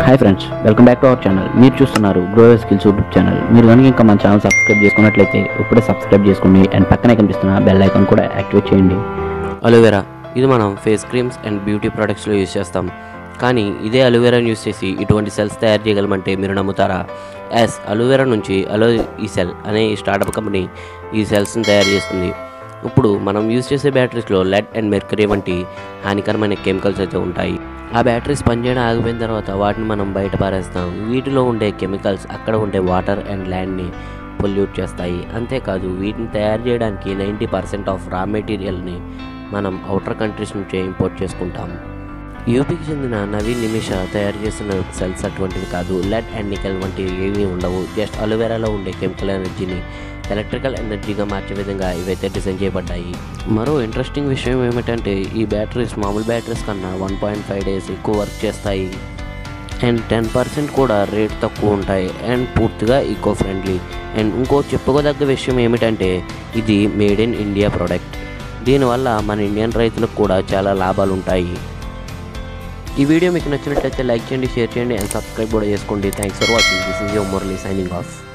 hi friends welcome back to our channel మీరు చూస్తున్నారు grow skills YouTube channel మీరు కనుక ఇంకా మన ఛానల్ సబ్స్క్రైబ్ చేసుకున్నట్లయితే ఇప్పుడే సబ్స్క్రైబ్ చేసుకోండి అండ్ పక్కనే కనిపిస్తున్న బెల్ ఐకాన్ కూడా యాక్టివేట్ చేయండి అలోవెరా ఇది మనం ఫేస్ క్రీమ్స్ అండ్ బ్యూటీ ప్రొడక్ట్స్లో యూజ్ చేస్తాం కానీ ఇదే అలోవెరాని యూజ్ చేసి ఇటువంటి సెల్స్ తయారు చేయగలమంటే మీరు నమ్ముతారా ఎస్ అలోవెరా నుంచి అలో ఈ సెల్ అనే ఈ స్టార్టప్ కంపెనీ ఈ సెల్స్ని తయారు చేస్తుంది ఇప్పుడు మనం యూజ్ చేసే బ్యాటరీస్లో లెడ్ అండ్ మెర్కరీ వంటి హానికరమైన కెమికల్స్ అయితే ఉంటాయి ఆ బ్యాటరీస్ పనిచేయడం ఆగిపోయిన తర్వాత వాటిని మనం బయట పారేస్తాం వీటిలో ఉండే కెమికల్స్ అక్కడ ఉండే వాటర్ అండ్ ల్యాండ్ని పొల్యూట్ చేస్తాయి అంతేకాదు వీటిని తయారు చేయడానికి నైంటీ పర్సెంట్ ఆఫ్ రా మెటీరియల్ని మనం అవుటర్ కంట్రీస్ నుంచే ఇంపోర్ట్ చేసుకుంటాం యూపీకి చెందిన నవీన్ నిమిష తయారు చేసిన సెల్స్ అటువంటివి కాదు లెడ్ అండ్ నికెల్ వంటివి ఏమీ ఉండవు జస్ట్ అలోవెరాలో ఉండే కెమికల్ ఎనర్జీని ఎలక్ట్రికల్ ఎనర్జీగా మార్చే విధంగా ఇవైతే డిజైన్ చేయబడ్డాయి మరో ఇంట్రెస్టింగ్ విషయం ఏమిటంటే ఈ బ్యాటరీస్ మామూలు బ్యాటరీస్ కన్నా వన్ పాయింట్ ఫైవ్ డేస్ ఎక్కువ వర్క్ చేస్తాయి అండ్ టెన్ పర్సెంట్ కూడా రేట్ తక్కువ ఉంటాయి అండ్ పూర్తిగా ఈకో ఫ్రెండ్లీ అండ్ ఇంకో చెప్పుకోదగ్గ విషయం ఏమిటంటే ఇది మేడ్ ఇన్ ఇండియా ప్రోడక్ట్ దీనివల్ల మన ఇండియన్ రైతులకు కూడా చాలా లాభాలు ఉంటాయి ఈ వీడియో మీకు నచ్చినట్లయితే లైక్ చేయండి షేర్ చేయండి అండ్ సబ్స్క్రైబ్ కూడా చేసుకోండి thanks for watching this is your Murali signing of